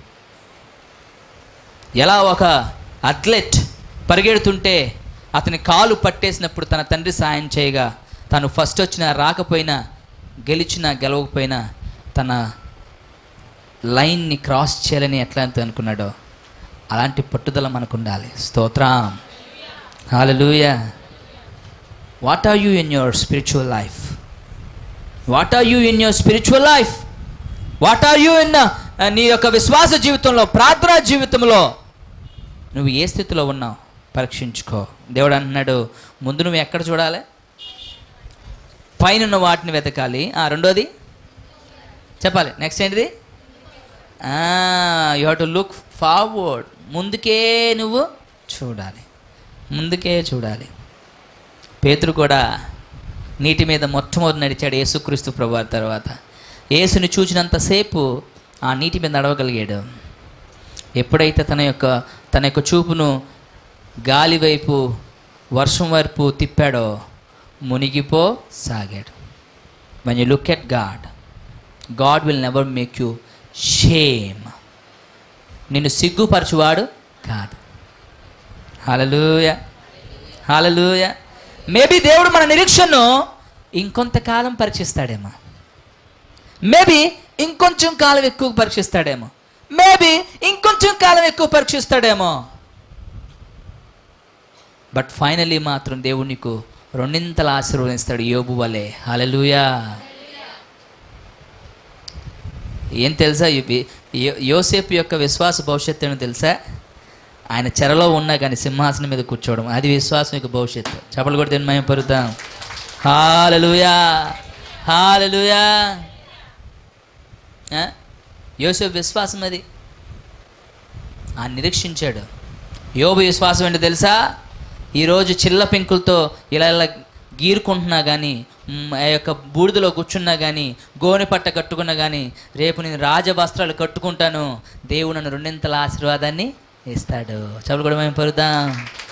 ఎలా ఒక అథ్లెట్ పరిగెడుతుంటే అతని కాలు పట్టేసినప్పుడు తన తండ్రి సాయం చేయగా తను ఫస్ట్ వచ్చినా రాకపోయినా గెలిచినా గెలవకపోయినా తన లైన్ని క్రాస్ చేయాలని ఎట్లా అంత అనుకున్నాడో అలాంటి పట్టుదల మనకు ఉండాలి స్తోత్రం హాలూయా what are you in your spiritual life what are you in your spiritual life what are you in నీ యొక్క విశ్వాస జీవితంలో ప్రార్థనా జీవితంలో నువ్వు ఏ స్థితిలో ఉన్నావు పరీక్షించుకో దేవుడు అంటున్నాడు ముందు నువ్వు ఎక్కడ చూడాలి పైన ఉన్న వాటిని వెతకాలి ఆ రెండోది చెప్పాలి నెక్స్ట్ ఏంటిది you have to look forward ముందుకే నువ్వు చూడాలి ముందుకే చూడాలి పేతురు కూడా నీటి మీద మొట్టమొదటి నడిచాడు యేసుక్రీస్తు ప్రభు తర్వాత యేసుని చూచినంతసేపు ఆ నీటి మీద నడవగలిగాడు ఎప్పుడైతే తన యొక్క తన యొక్క చూపును గాలి వైపు వర్షం వైపు తిప్పాడో మునిగిపో సాగాడు when you look at God, God will never make you shame. నిన్ను సిగ్గుపరచువాడు కాదు హాలలుయ హాలలుయ మేబీ దేవుడు మన నిరీక్షను ఇంకొంతకాలం పరీక్షిస్తాడేమో మేబీ ఇంకొంచెం కాలం ఎక్కువ పరీక్షిస్తాడేమో మేబీ ఇంకొంచెం కాలం ఎక్కువ పరీక్షిస్తాడేమో బట్ ఫైనలీ మాత్రం దేవుడు నీకు రెండింతల ఆశీర్వదిస్తాడు యోబు వలె హలలుయా ఏం తెలుసా ఇవి- యో- యోసేపు యొక్క విశ్వాస భవిష్యత్తు ఏమో తెలుసా ఆయన చెరలో ఉన్నా కానీ సింహాసనం మీద కూర్చోవడం అది విశ్వాసం యొక్క భవిష్యత్తు చెప్పలు కూడా తిని మేము పరుద్దాం హాలలుయా హాలలుయా ఆ? యోసేపు విశ్వాసం అది ఆ నిరీక్షించాడు యోబు విశ్వాసం ఏంటో తెలుసా ఈరోజు చిల్ల పెంకులతో ఇలా ఇలా గీరుకుంటున్నా కానీ మ్, ఆ యొక్క బూడిదలో కూర్చున్నా కానీ గోనె పట్ట కట్టుకున్నా కానీ రేపు నేను రాజవస్త్రాలు కట్టుకుంటాను దేవుడు నన్ను రెండింతల ఆశీర్వాదాన్ని ఇస్తాడు చెప్పలు కూడా మేము పరుద్దాం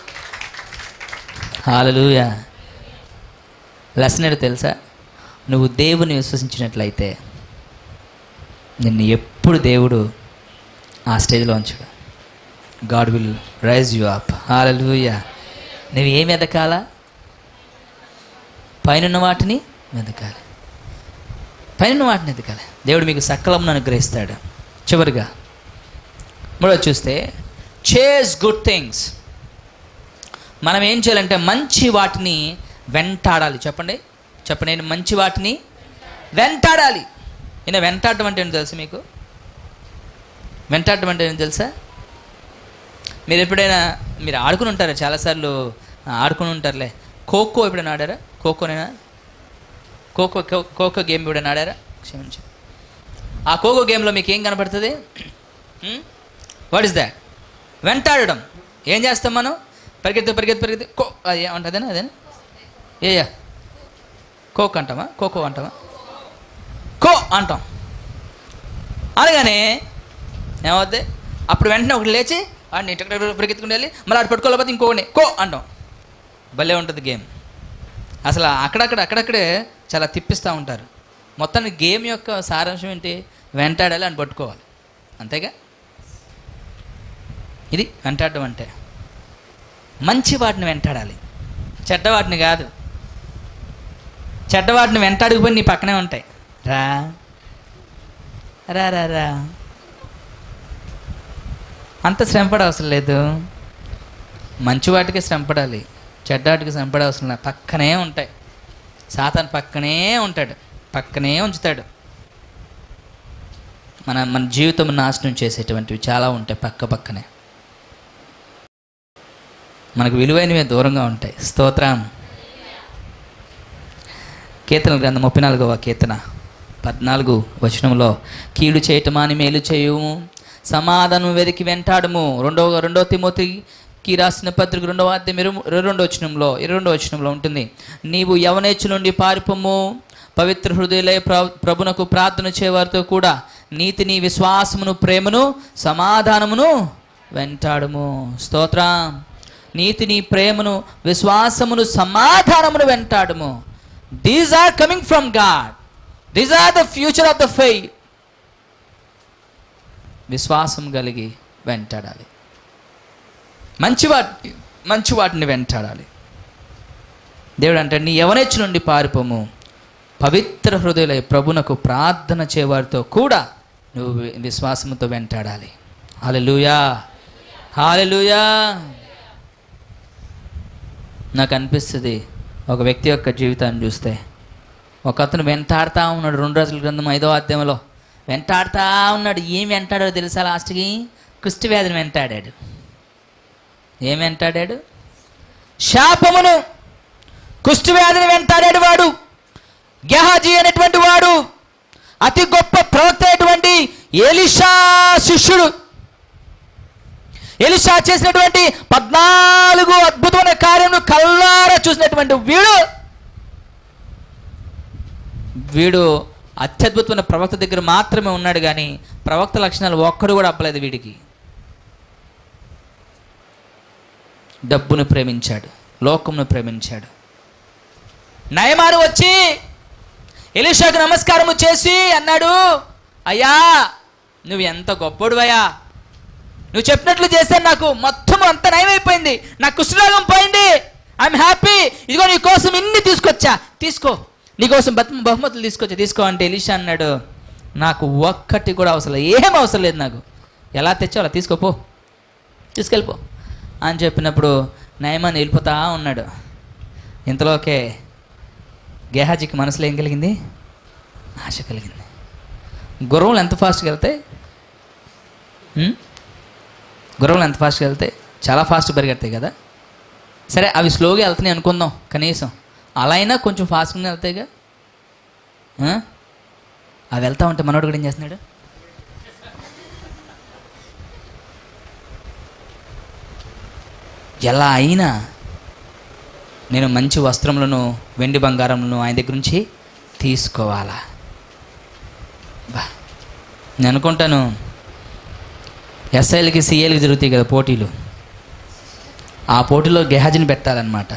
హాలలుయా లెసన్ ఏంటో తెలుసా నువ్వు దేవుని విశ్వసించినట్లయితే నిన్ను ఎప్పుడు దేవుడు ఆ స్టేజ్లో ఉంచాడు God will raise you up హాలూయ నువ్వు ఏమి ఎదకాలా పైన వాటిని వెతకాలి పైన వాటిని ఎదకాలి దేవుడు మీకు సకలం అనుగ్రహిస్తాడు చివరిగా మూడో చూస్తే చేస్ గుడ్ థింగ్స్ మనం ఏం చేయాలంటే మంచి వాటిని వెంటాడాలి చెప్పండి చెప్పండి నేను మంచి వాటిని వెంటాడాలి ఈయన వెంటాడటం అంటే ఏంటో తెలుసు మీకు వెంటాడటం అంటే ఏంటో తెలుసా మీరు ఎప్పుడైనా మీరు ఆడుకుని ఉంటారా చాలాసార్లు ఆ, ఆడుకుని ఉంటారులే ఖోఖో ఎప్పుడైనా ఆడారా ఖోఖోనేనా ఖోఖో ఖో- ఖోఖో గేమ్ ఎప్పుడైనా ఆడారా క్షమించు ఆ ఖోఖో గేమ్లో మీకు ఏం కనపడుతుంది వాట్ ఇస్ దాట్ వెంటాడడం ఏం చేస్తాం మనం పరిగెత్తు పరిగెత్తు పరిగెత్తు కో అది ఏమంటుందేనా అదేనా ఏ యా. కోక్ అంటామా ఖోఖో అంటామా కో అంటాం అనగానే ఏమవుద్ది అప్పుడు వెంటనే ఒకటి లేచి ఆడిని ఇటు పరిగెత్తుకుని వెళ్ళి మళ్ళీ అటు పట్టుకోలేకపోతే ఇంకొకటి కో అంటాం భలే ఉంటుంది గేమ్ అసలు అక్కడక్కడ అక్కడక్కడే చాలా తిప్పిస్తూ ఉంటారు మొత్తానికి గేమ్ యొక్క సారాంశం ఏంటి వెంటాడాలి అని పట్టుకోవాలి అంతేగా ఇది వెంటాడడం అంటే మంచి వాటిని వెంటాడాలి చెడ్డ వాటిని కాదు చెడ్డ వాటిని వెంటాడుకుపోయి నీ పక్కనే ఉంటాయి రా రా రా రా అంత శ్రమపడ అవసరం లేదు మంచి వాటికి శ్రమపడాలి చెడ్డ వాటికి శ్రమపడే అవసరం లేదు పక్కనే ఉంటాయి సాతాన్ పక్కనే ఉంటాడు పక్కనే ఉంచుతాడు మన మన జీవితం నాశనం చేసేటువంటివి చాలా ఉంటాయి పక్క పక్కనే మనకు విలువైనవి దూరంగా ఉంటాయి స్తోత్రం కీర్తన గ్రంథం ముప్పై నాలుగవ కీర్తన పద్నాలుగు వచనంలో కీడు చేయటమాని మేలు చేయుము సమాధానం వెతికి వెంటాడము రెండవ రెండవ తిమోతికి రాసిన పత్రిక రెండవ అధ్యాయం ఇరవై ఇరవై రెండవ వచనంలో ఇరవై రెండవ వచనంలో ఉంటుంది నీవు యవనేచ్చు నుండి పారిపోము పవిత్ర హృదయలే ప్ర ప్రభునకు ప్రార్థన చేయవారితో కూడా నీతిని విశ్వాసమును ప్రేమను సమాధానమును వెంటాడము స్తోత్రం నీతిని ప్రేమను విశ్వాసమును సమాధానమును వెంటాడము these are coming from God these are the future of the faith విశ్వాసం కలిగి వెంటాడాలి మంచి వాటి మంచి వాటిని వెంటాడాలి దేవుడు అంటే నీ యవనెచ్చు నుండి పారిపోము పవిత్ర హృదయులై ప్రభునకు ప్రార్థన చేయవారితో కూడా నువ్వు వి- విశ్వాసంతో వెంటాడాలి హాలెలూయా హాలెలూయా నాకు అనిపిస్తుంది ఒక వ్యక్తి యొక్క జీవితాన్ని చూస్తే ఒక అతను వెంటాడుతూ ఉన్నాడు రెండు రోజుల గ్రంథం ఐదో అధ్యాయంలో వెంటాడుతూ ఉన్నాడు ఏం వెంటాడాడో తెలుసా లాస్ట్కి కుష్టి వ్యాధిని వెంటాడాడు ఏం వెంటాడాడు శాపమును కుష్టి వ్యాధిని వెంటాడాడు వాడు గెహాజీ అనేటువంటి వాడు అతి గొప్ప ప్రవక్త అయినటువంటి ఎలిషా శిష్యుడు ఎలిషా చేసినటువంటి పద్నాలుగు అద్భుతమైన కార్యం కల్లారా చూసినటువంటి వీడు వీడు అత్యద్భుతమైన ప్రవక్త దగ్గర మాత్రమే ఉన్నాడు కానీ ప్రవక్త లక్షణాలు ఒక్కడు కూడా అప్పలేదు వీడికి డబ్బును ప్రేమించాడు లోకమును ప్రేమించాడు నయమారు వచ్చి ఎలీషాకు నమస్కారము చేసి అన్నాడు అయ్యా నువ్వు ఎంత గొప్పోడువయ్యా నువ్వు చెప్పినట్లు చేస్తే నాకు మొత్తం అంత నయమైపోయింది నా కుష్ఠరోగం పోయింది ఐఎమ్ హ్యాపీ ఇదిగో నీ కోసం ఇన్ని తీసుకొచ్చా తీసుకో నీకోసం బత్ బహుమతులు తీసుకొచ్చా తీసుకో అంటే ఎలీషా అన్నాడు నాకు ఒక్కటి కూడా అవసరం లేదు ఏం అవసరం లేదు నాకు ఎలా తెచ్చావు అలా తీసుకోపో తీసుకెళ్ళిపో అని చెప్పినప్పుడు నయమాన్ వెళ్ళిపోతా ఉన్నాడు ఇంతలోకే గేహాజీకి మనసులో ఏం కలిగింది ఆశ కలిగింది గుర్రములు ఎంత ఫాస్ట్గా వెళ్తాయి ఉం? గుర్రములు ఎంత ఫాస్ట్గా వెళ్తాయి చాలా ఫాస్ట్ పరిగెడతాయి కదా సరే అవి స్లోగా వెళ్తున్నాయి అనుకుందాం కనీసం అలా అయినా కొంచెం ఫాస్ట్గా వెళ్తాయిగా ఆ? అవి వెళ్తా ఉంటే మనోడు కూడా ఏం చేస్తున్నాడు ఎలా అయినా నేను మంచి వస్త్రములను వెండి బంగారములను ఆయన దగ్గర నుంచి తీసుకోవాలా బా నేను అనుకుంటాను ఎస్ఐలకి సిఏలకి జరుగుతాయి కదా పోటీలు ఆ పోటీలో గెహాజీని పెట్టాలన్నమాట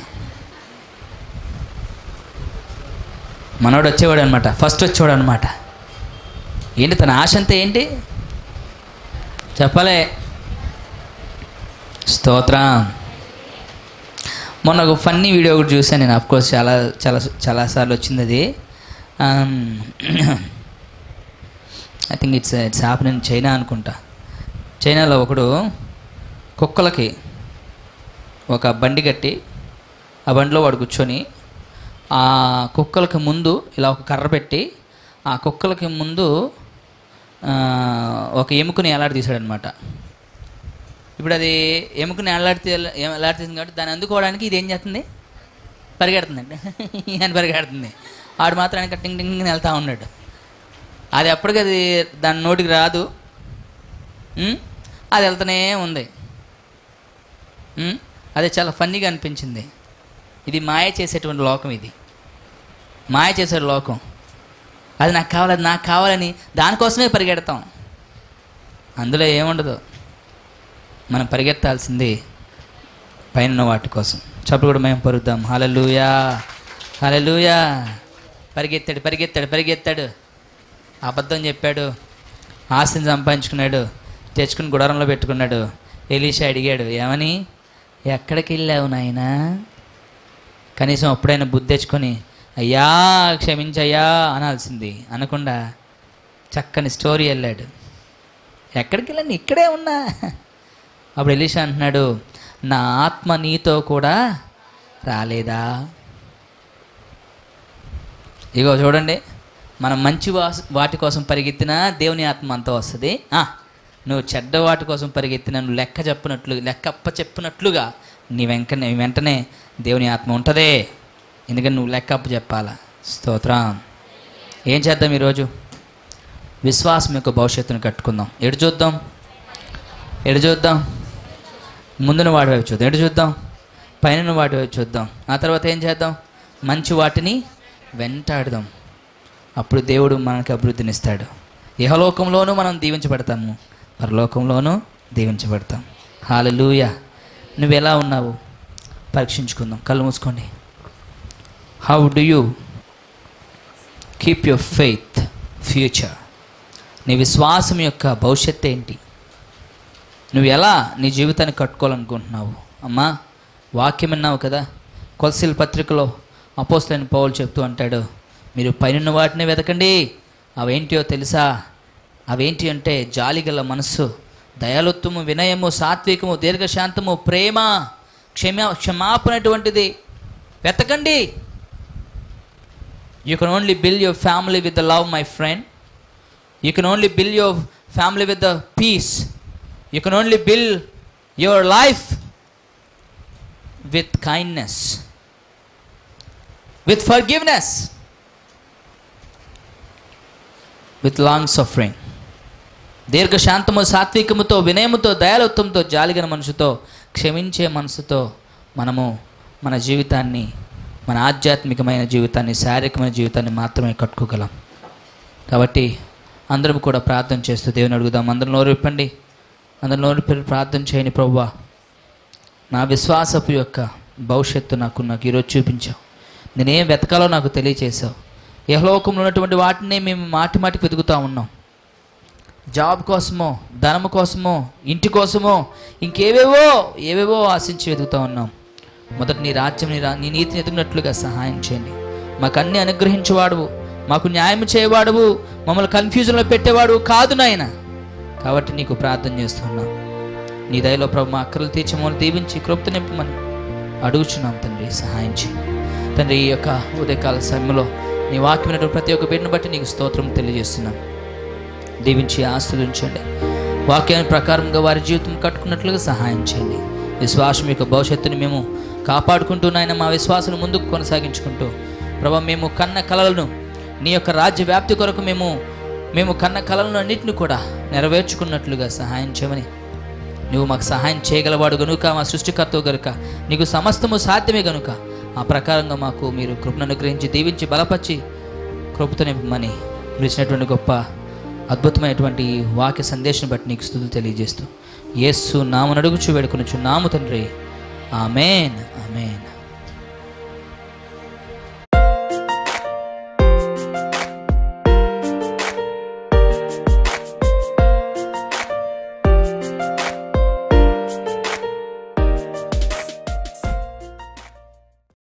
మనోడు వచ్చేవాడు అనమాట ఫస్ట్ వచ్చేవాడు అనమాట ఏంటి తన ఆశ అంతా ఏంటి చెప్పలే స్తోత్రం మొన్న ఒక ఫన్నీ వీడియో ఒకటి చూసాను నేను అఫ్కోర్స్ చాలా చాలా చాలాసార్లు వచ్చింది అది I think it's it's happen in China అనుకుంటా చైనాలో ఒకడు కుక్కలకి ఒక బండి కట్టి ఆ బండిలో వాడు కూర్చొని ఆ కుక్కలకి ముందు ఇలా ఒక కర్ర పెట్టి ఆ కుక్కలకి ముందు ఆ, ఒక ఎముకని ఎలాడి తీసాడనమాట ఇప్పుడు అది ఎముకని ఎలాడితే ఎలాడుతుంది కాబట్టి దాన్ని అందుకోవడానికి ఇది ఏం చేస్తుంది పరిగెడుతుందండి అని పరిగెడుతుంది ఆడు మాత్రం ఆయన టింగ్ టింగ్ టింగ్ వెళ్తూ ఉన్నాడు అది ఎప్పటికీ అది దాని నోటికి రాదు ఉం? అది వెళ్తూనే ఉంది ఉం? అది చాలా ఫన్నీగా అనిపించింది ఇది మాయ చేసేటువంటి లోకం ఇది మాయ చేసే లోకం అది నాకు కావాలి అది నాకు కావాలని దానికోసమే పరిగెడతాం అందులో ఏముండదు మనం పరిగెత్తాల్సింది పైన ఉన్న వాటి కోసం చప్పుడు కూడా మేము పరుద్దాం హలలుయా హలలుయా పరిగెత్తాడు పరిగెత్తాడు పరిగెత్తాడు అబద్ధం చెప్పాడు ఆస్తిని సంపాదించుకున్నాడు తెచ్చుకుని గుడారంలో పెట్టుకున్నాడు ఎలీషా అడిగాడు ఏమని ఎక్కడికి వెళ్ళావు నాయనా కనీసం అప్పుడైనా బుద్ధి తెచ్చుకొని అయ్యా క్షమించయ్యా అనాల్సింది అనకుండా చక్కని స్టోరీ వెళ్ళాడు ఎక్కడికి వెళ్ళాను ఇక్కడే ఉన్నా అప్పుడు ఎలీషా అంటున్నాడు నా ఆత్మ నీతో కూడా రాలేదా ఇగో చూడండి మనం మంచి వాస్- వాటి కోసం పరిగెత్తినా దేవుని ఆత్మ అంతా వస్తుంది ఆ, నువ్వు చెడ్డ వాటి కోసం పరిగెత్తినా నువ్వు లెక్క చెప్పినట్లు లెక్క అప్ప చెప్పినట్లుగా నీ వెంక నీ వెంటనే దేవుని ఆత్మ ఉంటుందే ఎందుకని నువ్వు లెక్క అప్ప చెప్పాలా స్తోత్రం ఏం చేద్దాం ఈరోజు విశ్వాసం యొక్క భవిష్యత్తును కట్టుకుందాం ఎడు చూద్దాం ఎడు చూద్దాం ముందున వాటి వైపు చూద్దాం ఎటు చూద్దాం పైన వాటి వైపు చూద్దాం ఆ తర్వాత ఏం చేద్దాం మంచి వాటిని వెంటాడుదాం అప్పుడు దేవుడు మనకి అభివృద్ధినిస్తాడు ఇహలోకంలోనూ మనం దీవించబడతాము పరలోకంలోనూ దీవించబడతాం హాలూయ నువ్వు ఎలా ఉన్నావు పరీక్షించుకుందాం కళ్ళు మూసుకోండి how do you keep your faith future నీ విశ్వాసం యొక్క భవిష్యత్తు ఏంటి నువ్వు ఎలా నీ జీవితాన్ని కట్టుకోవాలనుకుంటున్నావు అమ్మా వాక్యం విన్నావు కదా కొలసిల పత్రికలో అపోస్తులైన పౌలు చెప్తూ అంటాడు మీరు పైన వాటిని వెతకండి అవేంటియో తెలుసా అవేంటి అంటే జాలిగల మనస్సు దయాలుత్వము వినయము సాత్వికము దీర్ఘశాంతము ప్రేమ క్షమ క్షమాపణటువంటిది వెతకండి you can only build your family with the love my friend you can only build your family with the peace you can only build your life with kindness with forgiveness with long suffering దీర్ఘశాంతము సాత్వికముతో వినయముతో దయాలుత్వంతో జాలిగల మనసుతో క్షమించే మనసుతో మనము మన జీవితాన్ని మన ఆధ్యాత్మికమైన జీవితాన్ని శారీరకమైన జీవితాన్ని మాత్రమే కట్టుకోగలం కాబట్టి అందరం కూడా ప్రార్థన చేస్తూ దేవుని అడుగుదాం అందరం నోరు విప్పండి అందరం నోరు విప్పి ప్రార్థన చేయని ప్రవ్వా నా విశ్వాసపు యొక్క భవిష్యత్తు నాకు నాకు ఈరోజు చూపించావు నేనేం వెతకాలో నాకు తెలియచేసావు యహలోకంలో ఉన్నటువంటి వాటిని మేము మాటి మాటికి వెతుకుతూ ఉన్నాం జాబ్ కోసమో ధనము కోసమో ఇంటి కోసమో ఇంకేవేవో ఏవేవో ఆశించి వెతుకుతూ ఉన్నాం మొదట నీ రాజ్యం నీ రా- నీ నీతిని ఎదుగునట్లుగా సహాయం చేయండి మాకు అన్ని అనుగ్రహించేవాడువు మాకు న్యాయం చేయవాడువు మమ్మల్ని కన్ఫ్యూజన్లో పెట్టేవాడు కాదు నాయన కాబట్టి నీకు ప్రార్థన చేస్తున్నాం నీ దయలో ప్రభు మా అక్కలు తీర్చి మమ్మల్ని దీవించి కృప్త నింపమని అడుగుచున్నాం తండ్రి సహాయం చేయండి తండ్రి ఈ యొక్క ఉదయకాల సమయంలో నీ వాక్యమైన ప్రతి ఒక్క బిడ్డను బట్టి నీకు స్తోత్రం తెలియజేస్తున్నాం దీవించి ఆస్తులు ఉంచండి వాక్యాన్ని ప్రకారంగా వారి జీవితం కట్టుకున్నట్లుగా సహాయం చేయండి విశ్వాసం యొక్క భవిష్యత్తుని మేము కాపాడుకుంటూ నాయన మా విశ్వాసం ముందుకు కొనసాగించుకుంటూ ప్రభా మేము కన్న కలలను నీ యొక్క రాజ్య వ్యాప్తి కొరకు మేము మేము కన్న కలలను అన్నింటిని కూడా నెరవేర్చుకున్నట్లుగా సహాయం చేయమని నువ్వు మాకు సహాయం చేయగలవాడు గనుక మా సృష్టికర్తవు గనుక నీకు సమస్తము సాధ్యమే గనుక ఆ ప్రకారంగా మాకు మీరు కృపను అనుగ్రహించి దీవించి బలపరిచి కృపతో నింపమని పిలిచినటువంటి గొప్ప అద్భుతమైనటువంటి ఈ వాక్య సందేశం బట్టి నీకు స్థుతులు తెలియజేస్తూ యేసు నామను అడుగుచు వేడుకొనుచు నాము తండ్రి ఆమెన్ ఆమెన్